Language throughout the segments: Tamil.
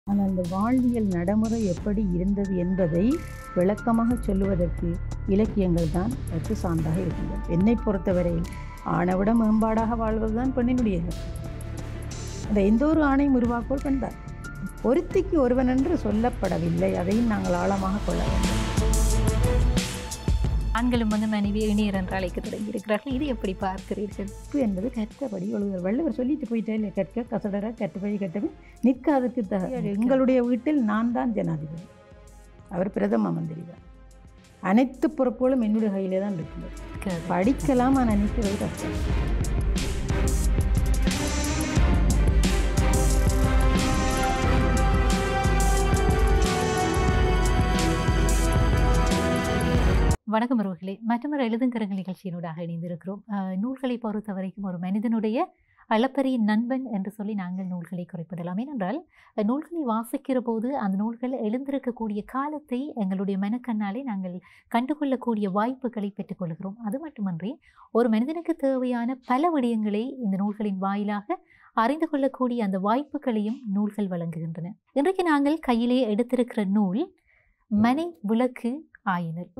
ஆனால் அந்த வாழ்வியல் நடைமுறை எப்படி இருந்தது என்பதை விளக்கமாக சொல்லுவதற்கு இலக்கியங்கள் தான் அதற்கு சான்றாக இருக்கின்றது என்னை பொறுத்தவரையில் ஆணைவிட மேம்பாடாக வாழ்வதுதான் பெண்ணினுடைய இலக்கு அந்த எந்த ஒரு ஆணையும் உருவாக்குவோர் பெண்தான் ஒருத்திக்கு ஒருவன் என்று சொல்லப்படவில்லை அதையும் நாங்கள் ஆழமாக கொள்ள வேண்டும் ஆண்களும் வந்து மனைவி இணையர் என்று அழைக்க தொடங்கி இருக்கிறார்கள் இது எப்படி பார்க்கிறீர்கள் கற்பு என்பது கற்றபடி ஒழுகுதல் வள்ளுவர் சொல்லிட்டு போயிட்டே இல்லை கற்க கசடர கற்றபடி கற்றபின் நிற்காதுக்கு த எங்களுடைய வீட்டில் நான் தான் ஜனாதிபதி அவர் பிரதம மந்திரி தான் அனைத்து பொறுப்புகளும் என்னுடைய கையிலே தான் இருக்குது படிக்கலாம் ஆனால் நிற்கிறது கஷ்டம் வணக்கம் அவர்களே மற்றொரு எழுதுங்கரங்கள் நிகழ்ச்சியினூடாக இணைந்திருக்கிறோம் அஹ், நூல்களை பொறுத்த வரைக்கும் ஒரு மனிதனுடைய அளப்பரிய நண்பன் என்று சொல்லி நாங்கள் நூல்களை குறிப்பிடலாம் ஏனென்றால் அஹ், நூல்களை வாசிக்கிற போது அந்த நூல்கள் எழுந்திருக்கக்கூடிய காலத்தை எங்களுடைய மனக்கண்ணாலே நாங்கள் கண்டுகொள்ளக்கூடிய வாய்ப்புகளை பெற்றுக்கொள்கிறோம் அது மட்டுமன்றி ஒரு மனிதனுக்கு தேவையான பல விடயங்களை இந்த நூல்களின் வாயிலாக அறிந்து கொள்ளக்கூடிய அந்த வாய்ப்புகளையும் நூல்கள் வழங்குகின்றன இன்றைக்கு நாங்கள் கையிலே எடுத்திருக்கிற நூல் மனை விளக்கு ஆயினர்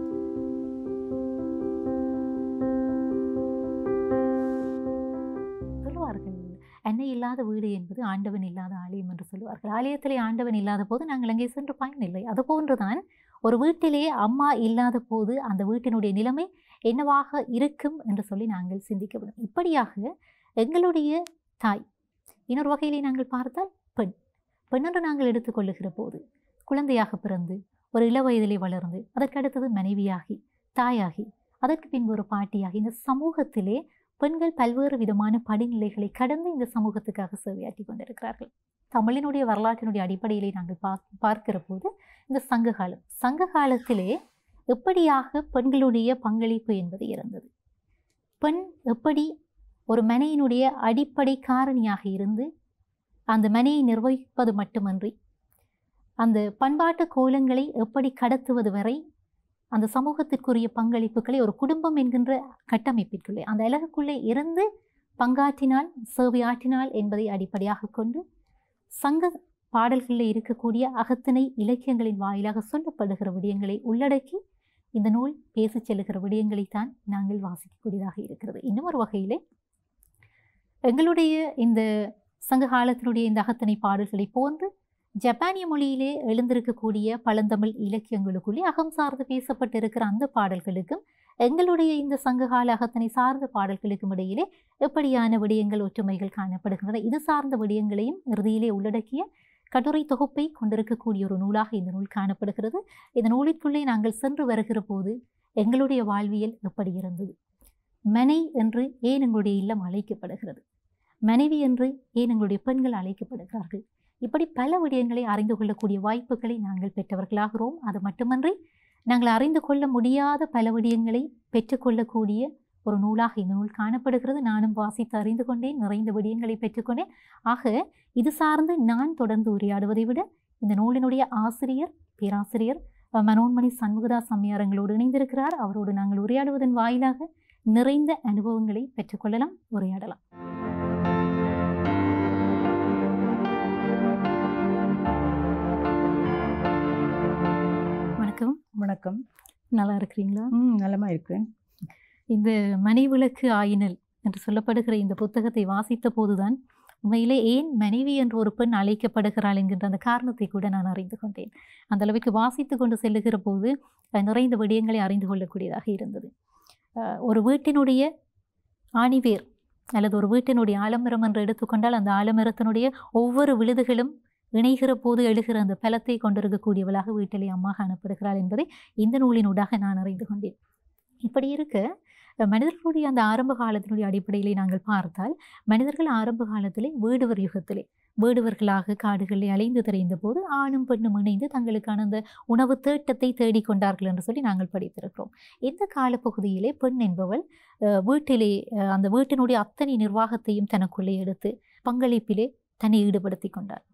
சொல்லுவார்கள் எண்ணெய் இல்லாத வீடு என்பது ஆண்டவன் இல்லாத ஆலயம் என்று சொல்லுவார்கள் ஆலயத்திலே ஆண்டவன் இல்லாத போது நாங்கள் அங்கே சென்று பயனில்லை அதுபோன்றுதான் ஒரு வீட்டிலே அம்மா இல்லாத போது அந்த வீட்டினுடைய நிலைமை என்னவாக இருக்கும் என்று சொல்லி நாங்கள் சிந்திக்க வேண்டும் இப்படியாக எங்களுடைய தாய் இன்னொரு வகையிலே நாங்கள் பார்த்தால் பெண் பெண் என்று நாங்கள் எடுத்துக்கொள்ளுகிற போது குழந்தையாக பிறந்து ஒரு இள வயதிலே வளர்ந்து அதற்கு அடுத்தது மனைவியாகி தாயாகி அதற்கு பின்பு ஒரு பாட்டியாகி இந்த சமூகத்திலே பெண்கள் பல்வேறு விதமான படிநிலைகளை கடந்து இந்த சமூகத்துக்காக சேவையாற்றி கொண்டிருக்கிறார்கள் தமிழினுடைய வரலாற்றினுடைய அடிப்படையிலே நாங்கள் பா பார்க்கிற போது இந்த சங்க காலம் சங்க காலத்திலே எப்படியாக பெண்களுடைய பங்களிப்பு என்பது இருந்தது பெண் எப்படி ஒரு மனையினுடைய அடிப்படை காரணியாக இருந்து அந்த மனையை நிர்வகிப்பது மட்டுமன்றி அந்த பண்பாட்டு கோலங்களை எப்படி கடத்துவது வரை அந்த சமூகத்திற்குரிய பங்களிப்புகளை ஒரு குடும்பம் என்கின்ற கட்டமைப்பிற்குள்ளே அந்த அழகுக்குள்ளே இருந்து பங்காற்றினால் சேவையாற்றினால் என்பதை அடிப்படையாக கொண்டு சங்க பாடல்களில் இருக்கக்கூடிய அகத்திணை இலக்கியங்களின் வாயிலாக சொல்லப்படுகிற விடயங்களை உள்ளடக்கி இந்த நூல் பேசிச் செல்லுகிற விடயங்களைத்தான் நாங்கள் வாசிக்கக்கூடியதாக இருக்கிறது இன்னும் ஒரு வகையிலே எங்களுடைய இந்த சங்க காலத்தினுடைய இந்த அகத்திணை பாடல்களை போன்று ஜப்பானிய மொழியிலே எழுந்திருக்கக்கூடிய பழந்தமிழ் இலக்கியங்களுக்குள்ளே அகம் சார்ந்து பேசப்பட்டிருக்கிற அந்த பாடல்களுக்கும் எங்களுடைய இந்த சங்ககால அகத்தினை சார்ந்த பாடல்களுக்கும் இடையிலே எப்படியான விடயங்கள் ஒற்றுமைகள் காணப்படுகின்றன இது சார்ந்த விடயங்களையும் இறுதியிலே உள்ளடக்கிய கட்டுரை தொகுப்பை கொண்டிருக்கக்கூடிய ஒரு நூலாக இந்த நூல் காணப்படுகிறது இந்த நூலிற்குள்ளே நாங்கள் சென்று வருகிற போது எங்களுடைய வாழ்வியல் எப்படி இருந்தது மனை என்று ஏன் எங்களுடைய இல்லம் அழைக்கப்படுகிறது மனைவி என்று ஏன் எங்களுடைய பெண்கள் அழைக்கப்படுகிறார்கள் இப்படி பல விடயங்களை அறிந்து கொள்ளக்கூடிய வாய்ப்புகளை நாங்கள் பெற்றவர்களாகிறோம் அது மட்டுமன்றி நாங்கள் அறிந்து கொள்ள முடியாத பல விடயங்களை பெற்றுக்கொள்ளக்கூடிய ஒரு நூலாக இந்த நூல் காணப்படுகிறது நானும் வாசித்து அறிந்து கொண்டேன் நிறைந்த விடயங்களை பெற்றுக்கொண்டேன் ஆக இது சார்ந்து நான் தொடர்ந்து உரையாடுவதை விட இந்த நூலினுடைய ஆசிரியர் பேராசிரியர் அஹ், மனோன்மணி சண்முகதாஸ் அம்மையார் எங்களோடு இணைந்திருக்கிறார் அவரோடு நாங்கள் உரையாடுவதன் வாயிலாக நிறைந்த அனுபவங்களை பெற்றுக்கொள்ளலாம் உரையாடலாம் வணக்கம் வணக்கம் நல்லா இருக்கிறீங்களா ம் நலமாக இருக்கிறேன் இந்த மனைவிளக்கு ஆயினல் என்று சொல்லப்படுகிற இந்த புத்தகத்தை வாசித்த போதுதான் உண்மையிலே ஏன் மனைவி என்று ஒரு பெண் அழைக்கப்படுகிறாள் என்கின்ற அந்த காரணத்தை கூட நான் அறிந்து கொண்டேன் அந்த அளவுக்கு வாசித்து கொண்டு செல்லுகிற போது அஹ், நிறைந்த விடயங்களை அறிந்து கொள்ளக்கூடியதாக இருந்தது அஹ், ஒரு வீட்டினுடைய ஆணிவேர் அல்லது ஒரு வீட்டினுடைய ஆலமரம் என்று எடுத்துக்கொண்டால் அந்த ஆலமரத்தினுடைய ஒவ்வொரு விழுதுகளும் இணைகிற போது எழுகிற அந்த பலத்தை கொண்டிருக்கக்கூடியவளாக வீட்டிலே அம்மா காணப்படுகிறாள் என்பதை இந்த நூலினூடாக நான் அறிந்து கொண்டேன் இப்படி இருக்க அஹ், மனிதர்களுடைய அந்த ஆரம்ப காலத்தினுடைய அடிப்படையிலே நாங்கள் பார்த்தால் மனிதர்கள் ஆரம்ப காலத்திலே வேடுவர் யுகத்திலே வேடுவர்களாக காடுகளில் அலைந்து திரைந்த போது ஆணும் பெண்ணும் இணைந்து தங்களுக்கான அந்த உணவு தேட்டத்தை தேடிக்கொண்டார்கள் என்று சொல்லி நாங்கள் படித்திருக்கிறோம் இந்த காலப்பகுதியிலே பெண் என்பவள் அஹ், வீட்டிலே அஹ், அந்த வீட்டினுடைய அத்தனை நிர்வாகத்தையும் தனக்குள்ளே எடுத்து பங்களிப்பிலே தன்னை ஈடுபடுத்தி கொண்டார்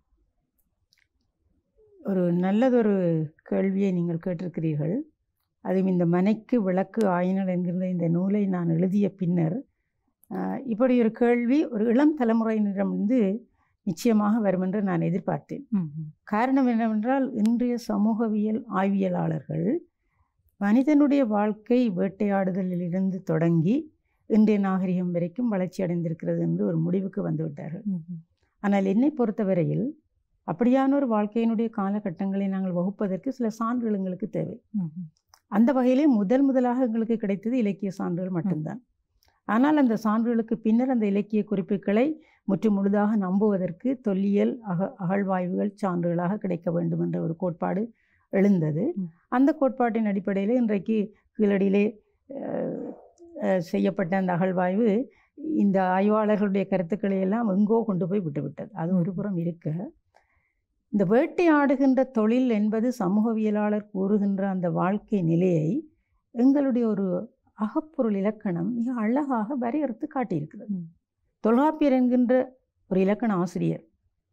ஒரு நல்லதொரு கேள்வியை நீங்கள் கேட்டிருக்கிறீர்கள் அதுவும் இந்த மனைக்கு விளக்கு ஆயினல் என்கிற இந்த நூலை நான் எழுதிய பின்னர் ஆஹ், இப்படி ஒரு கேள்வி ஒரு இளம் தலைமுறையினரிடமிருந்து நிச்சயமாக வரும் என்று நான் எதிர்பார்த்தேன் ம், ம். காரணம் என்னவென்றால் இன்றைய சமூகவியல் ஆய்வியலாளர்கள் மனிதனுடைய வாழ்க்கை வேட்டையாடுதலிலிருந்து தொடங்கி இன்றைய நாகரிகம் வரைக்கும் வளர்ச்சி அடைந்திருக்கிறது என்று ஒரு முடிவுக்கு வந்துவிட்டார்கள் ம், ம். ஆனால் என்னை பொறுத்தவரையில் அப்படியான ஒரு வாழ்க்கையினுடைய காலகட்டங்களை நாங்கள் வகுப்பதற்கு சில சான்றுகள் எங்களுக்கு தேவை ம், ம். அந்த வகையிலே முதல் முதலாக எங்களுக்கு கிடைத்தது இலக்கிய சான்றுகள் மட்டும்தான் ஆனால் அந்த சான்றுகளுக்கு பின்னர் அந்த இலக்கிய குறிப்புகளை முற்று முழுதாக நம்புவதற்கு தொல்லியல் அக அகழ்வாய்வுகள் சான்றுகளாக கிடைக்க வேண்டும் என்ற ஒரு கோட்பாடு எழுந்தது ம். அந்த கோட்பாட்டின் அடிப்படையில் இன்றைக்கு கீழடியிலே அஹ், அஹ், செய்யப்பட்ட அந்த அகழ்வாய்வு இந்த ஆய்வாளர்களுடைய கருத்துக்களை எல்லாம் எங்கோ கொண்டு போய் விட்டுவிட்டது அது ஒரு ம். புறம் இருக்க இந்த வேட்டையாடுகின்ற தொழில் என்பது சமூகவியலாளர் கூறுகின்ற அந்த வாழ்க்கை நிலையை எங்களுடைய ஒரு அகப்பொருள் இலக்கணம் மிக அழகாக வரையறுத்து காட்டியிருக்கிறது ம். தொல்காப்பியர் என்கின்ற ஒரு இலக்கண ஆசிரியர்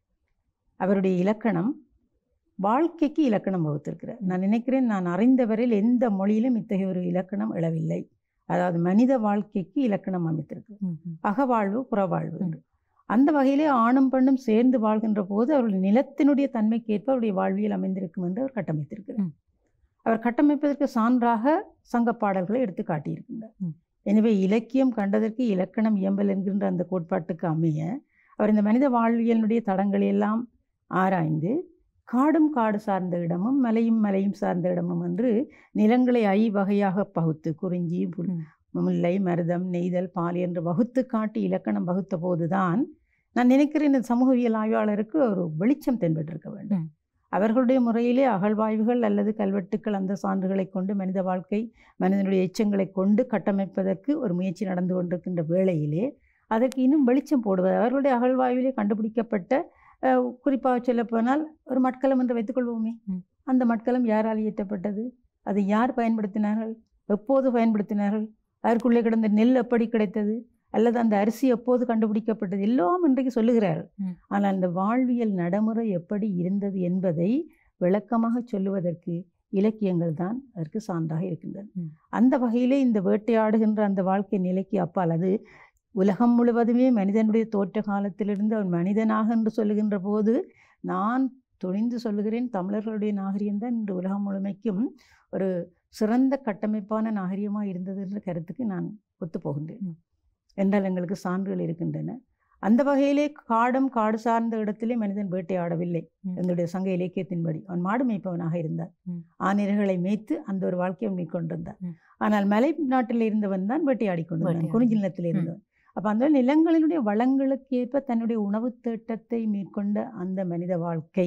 அவருடைய இலக்கணம் வாழ்க்கைக்கு இலக்கணம் வகுத்திருக்கிறார் நான் நினைக்கிறேன் நான் அறிந்தவரையில் எந்த மொழியிலும் இத்தகைய ஒரு இலக்கணம் எழவில்லை அதாவது மனித வாழ்க்கைக்கு இலக்கணம் அமைத்திருக்கு ம், ம். அகவாழ்வு புறவாழ்வு என்று அந்த வகையிலே ஆணும் பெண்ணும் சேர்ந்து வாழ்கின்ற போது அவருடைய நிலத்தினுடைய தன்மைக்கேற்ப அவருடைய வாழ்வியல் அமைந்திருக்கும் என்று அவர் கட்டமைத்திருக்கிறார் ம். அவர் கட்டமைப்பதற்கு சான்றாக சங்க பாடல்களை எடுத்து காட்டியிருக்கின்றார் ம். எனவே இலக்கியம் கண்டதற்கு இலக்கணம் இயம்பல் என்கின்ற அந்த கோட்பாட்டுக்கு அமைய அவர் இந்த மனித வாழ்வியலினுடைய தடங்களை எல்லாம் ஆராய்ந்து காடும் காடு சார்ந்த இடமும் மலையும் மலையும் சார்ந்த இடமும் என்று நிலங்களை ஐ வகையாக பகுத்து குறிஞ்சி புல் ம். முல்லை மருதம் நெய்தல் பால் என்று வகுத்து காட்டி இலக்கணம் வகுத்த போதுதான் நான் நினைக்கிறேன் இந்த சமூகவியல் ஆய்வாளருக்கு ஒரு வெளிச்சம் தென்பட்டிருக்க வேண்டும் ம். அவர்களுடைய முறையிலே அகழ்வாய்வுகள் அல்லது கல்வெட்டுக்கள் அந்த சான்றுகளை கொண்டு மனித வாழ்க்கை மனிதனுடைய எச்சங்களை கொண்டு கட்டமைப்பதற்கு ஒரு முயற்சி நடந்து கொண்டிருக்கின்ற வேளையிலே அதற்கு இன்னும் வெளிச்சம் போடுவது அவர்களுடைய அகழ்வாய்விலே கண்டுபிடிக்கப்பட்ட அஹ், குறிப்பாக சொல்லப்போனால் ஒரு மட்கலம் என்று வைத்துக்கொள்வோமே ம். அந்த மட்கலம் யாரால் இயற்றப்பட்டது அதை யார் பயன்படுத்தினார்கள் எப்போது பயன்படுத்தினார்கள் அதற்குள்ளே கிடந்த நெல் எப்படி கிடைத்தது அல்லது அந்த அரிசி எப்போது கண்டுபிடிக்கப்பட்டது எல்லாம் இன்றைக்கு சொல்லுகிறார்கள் ம். ஆனால் அந்த வாழ்வியல் நடைமுறை எப்படி இருந்தது என்பதை விளக்கமாக சொல்லுவதற்கு இலக்கியங்கள் தான் அதற்கு சான்றாக இருக்கின்றன ம். அந்த வகையிலே இந்த வேட்டையாடுகின்ற அந்த வாழ்க்கை நிலைக்கு அப்பால் அது உலகம் முழுவதுமே மனிதனுடைய தோற்ற காலத்திலிருந்து அவன் மனிதனாக என்று சொல்லுகின்ற போது நான் துணிந்து சொல்லுகிறேன் தமிழர்களுடைய நாகரிகம்தான் இன்று உலகம் முழுமைக்கும் ஒரு சிறந்த கட்டமைப்பான நாகரிகமாக இருந்தது என்ற கருத்துக்கு நான் ஒத்துப்போகின்றேன் ம். என்றால் எங்களுக்கு சான்றுகள் இருக்கின்றன அந்த வகையிலே காடும் காடு சார்ந்த இடத்திலே மனிதன் வேட்டையாடவில்லை ம். எங்களுடைய சங்க இலக்கியத்தின்படி அவன் மாடு மேய்ப்பவனாக இருந்தான் ம். ஆனிரைகளை மேய்த்து அந்த ஒரு வாழ்க்கையை அவன் மேற்கொண்டிருந்தான் ம். ஆனால் மலை நாட்டில் இருந்தவன் தான் வேட்டையாடி கொண்டிருந்தான் வேட்டையாடி. குறிஞ்சி நிலத்தில் இருந்தவன் அப்போ அந்த நிலங்களினுடைய வளங்களுக்கு ஏற்ப தன்னுடைய உணவு தேட்டத்தை மேற்கொண்ட அந்த மனித வாழ்க்கை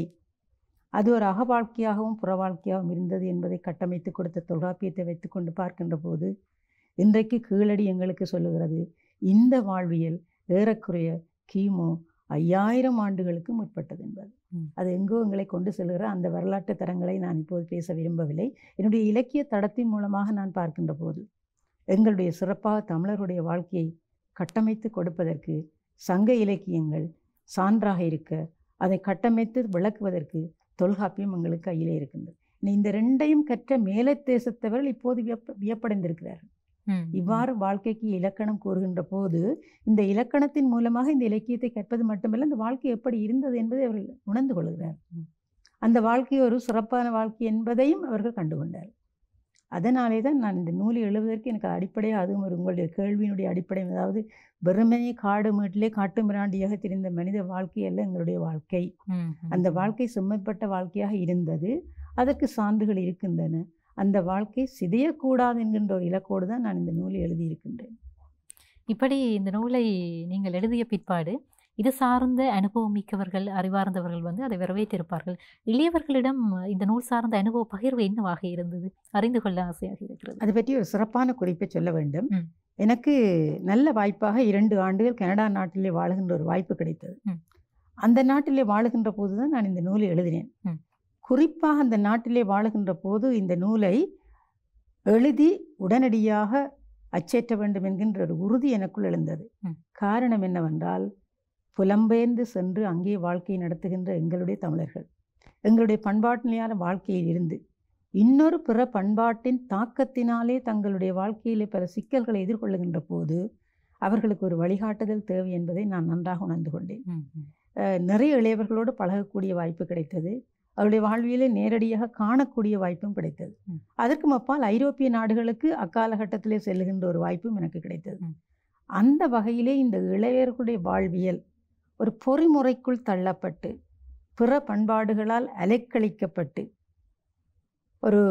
அது ஒரு அக வாழ்க்கையாகவும் புற வாழ்க்கையாகவும் இருந்தது என்பதை கட்டமைத்து கொடுத்த தொல்காப்பியத்தை வைத்துக்கொண்டு பார்க்கின்ற போது இன்றைக்கு கீழடி எங்களுக்கு சொல்லுகிறது இந்த வாழ்வியல் ஏறக்குறைய கிமு ஐயாயிரம் ஆண்டுகளுக்கு முற்பட்டது என்பது ம். அது எங்கோ எங்களை கொண்டு செல்கிற அந்த வரலாற்று தரங்களை நான் இப்போது பேச விரும்பவில்லை என்னுடைய இலக்கிய தடத்தின் மூலமாக நான் பார்க்கின்ற போது எங்களுடைய சிறப்பாக தமிழருடைய வாழ்க்கையை கட்டமைத்து கொடுப்பதற்கு சங்க இலக்கியங்கள் சான்றாக இருக்க அதை கட்டமைத்து விளக்குவதற்கு தொல்காப்பியம் எங்களுக்கு கையிலே இருக்கின்றது இனி இந்த ரெண்டையும் கற்ற மேலை தேசத்தவர்கள் இப்போது வியப்ப வியப்படைந்திருக்கிறார்கள் ம். இவ்வாறு வாழ்க்கைக்கு இலக்கணம் கூறுகின்ற போது இந்த இலக்கணத்தின் மூலமாக இந்த இலக்கியத்தை கற்பது மட்டுமல்ல இந்த வாழ்க்கை எப்படி இருந்தது என்பதை அவர்கள் உணர்ந்து கொள்கிறார் ம். அந்த வாழ்க்கை ஒரு சிறப்பான வாழ்க்கை என்பதையும் அவர்கள் கண்டுகொண்டார் அதனாலே தான் நான் இந்த நூலை எழுதுவதற்கு எனக்கு அடிப்படையாக அதுவும் ஒரு உங்களுடைய கேள்வியினுடைய அடிப்படை அதாவது வெறுமனே காடு மேட்டிலே காட்டு மிராண்டியாக திரிந்த மனித வாழ்க்கை அல்ல எங்களுடைய வாழ்க்கை ம், ம். அந்த வாழ்க்கை செம்மைப்பட்ட வாழ்க்கையாக இருந்தது அதற்கு சான்றுகள் இருக்கின்றன அந்த வாழ்க்கை சிதையக்கூடாது என்கின்ற ஒரு இலக்கோடு தான் நான் இந்த நூலை எழுதியிருக்கின்றேன் இப்படி இந்த நூலை நீங்கள் எழுதிய பிற்பாடு இது சார்ந்த அனுபவம் மிக்கவர்கள் அறிவார்ந்தவர்கள் வந்து அதை வரவேற்றிருப்பார்கள் எளியவர்களிடம் இந்த நூல் சார்ந்த அனுபவ பகிர்வு என்னவாக இருந்தது அறிந்து கொள்ள ஆசையாக இருக்கிறது அதை பற்றி ஒரு சிறப்பான குறிப்பை சொல்ல வேண்டும் ம். எனக்கு நல்ல வாய்ப்பாக இரண்டு ஆண்டுகள் கனடா நாட்டிலே வாழுகின்ற ஒரு வாய்ப்பு கிடைத்தது ம். அந்த நாட்டிலே வாழுகின்ற போது தான் நான் இந்த நூலை எழுதினேன் ம். குறிப்பாக அந்த நாட்டிலே வாழுகின்ற போது இந்த நூலை எழுதி உடனடியாக அச்சேற்ற வேண்டும் என்கின்ற ஒரு உறுதி எனக்குள் எழுந்தது ம். காரணம் என்னவென்றால் புலம்பெயர்ந்து சென்று அங்கே வாழ்க்கை நடத்துகின்ற எங்களுடைய தமிழர்கள் எங்களுடைய பண்பாட்டினையான வாழ்க்கையில் இருந்து இன்னொரு பிற பண்பாட்டின் தாக்கத்தினாலே தங்களுடைய வாழ்க்கையிலே பல சிக்கல்களை எதிர்கொள்ளுகின்ற போது அவர்களுக்கு ஒரு வழிகாட்டுதல் தேவை என்பதை நான் நன்றாக உணர்ந்து கொண்டேன் ம், ம். அஹ், நிறைய இளையவர்களோடு பழகக்கூடிய வாய்ப்பு கிடைத்தது அவருடைய வாழ்வியலை நேரடியாக காணக்கூடிய வாய்ப்பும் கிடைத்தது ம். அதற்கும் அப்பால் ஐரோப்பிய நாடுகளுக்கு அக்காலகட்டத்திலே செல்லுகின்ற ஒரு வாய்ப்பும் எனக்கு கிடைத்தது ம். அந்த வகையிலே இந்த இளையர்களுடைய வாழ்வியல் ஒரு பொறிமுறைக்குள் தள்ளப்பட்டு பிற பண்பாடுகளால் அலைக்கழிக்கப்பட்டு ஒரு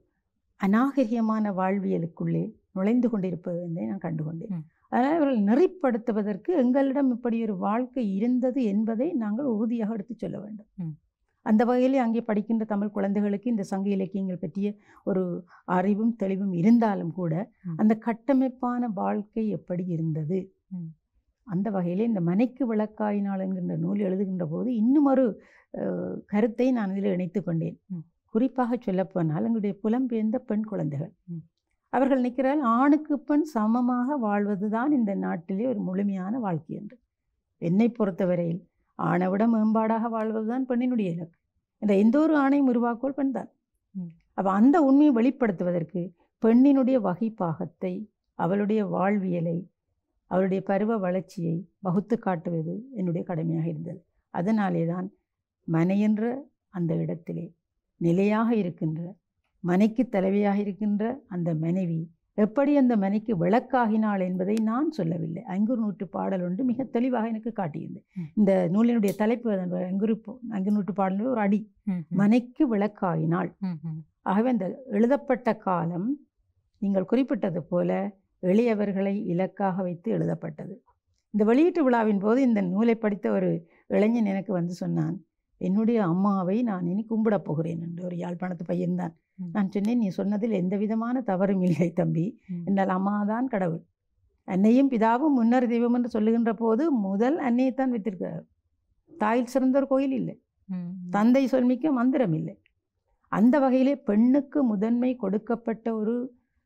அநாகரிகமான வாழ்வியலுக்குள்ளே நுழைந்து கொண்டிருப்பது என்றே நான் கண்டுகொண்டேன் ம். அதனால் அவர்கள் நெறிப்படுத்துவதற்கு எங்களிடம் இப்படி ஒரு வாழ்க்கை இருந்தது என்பதை நாங்கள் உறுதியாக எடுத்துச் சொல்ல வேண்டும் ம். அந்த வகையிலே அங்கே படிக்கின்ற தமிழ் குழந்தைகளுக்கு இந்த சங்க இலக்கியங்கள் பற்றிய ஒரு அறிவும் தெளிவும் இருந்தாலும் கூட ம். அந்த கட்டமைப்பான வாழ்க்கை எப்படி இருந்தது ம். அந்த வகையிலே இந்த மனைக்கு விளக்காயினால் என்கின்ற நூல் எழுதுகின்ற போது இன்னும் ஒரு அஹ், கருத்தை நான் இதில் இணைத்து கொண்டேன் ம். குறிப்பாக சொல்லப்போனால் எங்களுடைய புலம்பெயர்ந்த பெண் குழந்தைகள் ம். அவர்கள் நிற்கிறால் ஆணுக்கு பெண் சமமாக வாழ்வதுதான் இந்த நாட்டிலே ஒரு முழுமையான வாழ்க்கை என்று என்னை பொறுத்தவரையில் ஆணை விட மேம்பாடாக வாழ்வதுதான் பெண்ணினுடைய இலக்கு இந்த எந்த ஒரு ஆணையும் உருவாக்குவல் பெண் தான் ம். அப்போ அந்த உண்மையை வெளிப்படுத்துவதற்கு பெண்ணினுடைய வகைப்பாகத்தை அவளுடைய வாழ்வியலை அவளுடைய பருவ வளர்ச்சியை வகுத்து காட்டுவது என்னுடைய கடமையாக இருந்தது அதனாலே தான் மனை என்ற அந்த இடத்திலே நிலையாக இருக்கின்ற மனைக்கு தலைவியாக இருக்கின்ற அந்த மனைவி எப்படி அந்த மனைக்கு விளக்காகினாள் என்பதை நான் சொல்லவில்லை ஐங்குறு நூற்று பாடல் ஒன்று மிக தெளிவாக எனக்கு காட்டியிருந்தது ம். இந்த நூலினுடைய தலைப்பு அதன் ஐங்குறு ஐந்து நூற்று பாடல் ஒரு அடி ம், ம், மனைக்கு விளக்காகினாள் ம், ம். ஆகவே அந்த எழுதப்பட்ட காலம் நீங்கள் குறிப்பிட்டது போல எளியவர்களை இலக்காக வைத்து எழுதப்பட்டது இந்த வெளியீட்டு விழாவின் போது இந்த நூலை படித்த ஒரு இளைஞன் எனக்கு வந்து சொன்னான் என்னுடைய அம்மாவை நான் இனி கும்பிடப் போகிறேன் என்று ஒரு யாழ்ப்பாணத்து பையன்தான் ம். நான் சொன்னேன் நீ சொன்னதில் எந்த விதமான தவறும் இல்லை தம்பி ம். என்னால் அம்மாதான் கடவுள் அன்னையும் பிதாவும் முன்னர் தெய்வம் என்று சொல்லுகின்ற போது முதல் அன்னையைத்தான் வைத்திருக்கிறார் தாயில் சிறந்த ஒரு கோயில் இல்லை ம், ம். தந்தை சொல்மிக்க மந்திரம் இல்லை அந்த வகையிலே பெண்ணுக்கு முதன்மை கொடுக்கப்பட்ட ஒரு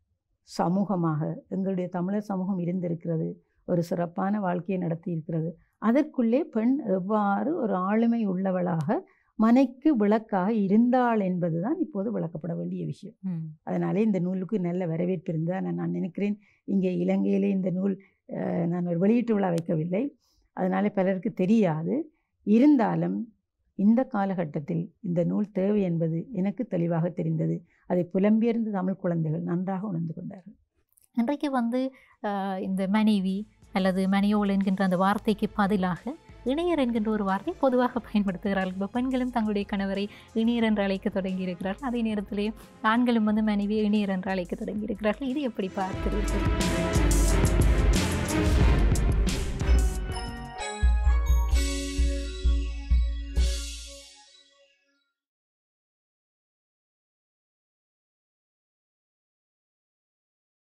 சமூகமாக எங்களுடைய தமிழர் சமூகம் இருந்திருக்கிறது ஒரு சிறப்பான வாழ்க்கையை நடத்தி இருக்கிறது அதற்குள்ளே பெண் எவ்வாறு ஒரு ஆளுமை உள்ளவளாக மனைக்கு விளக்காக இருந்தாள் என்பதுதான் இப்போது விளக்கப்பட வேண்டிய விஷயம் ம். அதனாலே இந்த நூலுக்கு நல்ல வரவேற்பு இருந்தால் நான் நான் நினைக்கிறேன் இங்கே இலங்கையிலே இந்த நூல் அஹ், நான் ஒரு வெளியீட்டு விழா வைக்கவில்லை அதனால பலருக்கு தெரியாது இருந்தாலும் இந்த காலகட்டத்தில் இந்த நூல் தேவை என்பது எனக்கு தெளிவாக தெரிந்தது அதை புலம்பெயர்ந்த தமிழ் குழந்தைகள் நன்றாக உணர்ந்து கொண்டார்கள் இன்றைக்கு வந்து ஆஹ், இந்த மனைவி அல்லது மனையோள் என்கின்ற அந்த வார்த்தைக்கு பதிலாக இணையர் என்கின்ற ஒரு வார்த்தை பொதுவாக பயன்படுத்துகிறார்கள் இப்போ பெண்களும் தங்களுடைய கணவரை இணையர் என்று அழைக்க தொடங்கி இருக்கிறார்கள் அதே நேரத்திலே ஆண்களும் வந்து மனைவி இணையர் என்று அழைக்க தொடங்கி இருக்கிறார்கள் இது எப்படி பார்க்கிறீர்கள்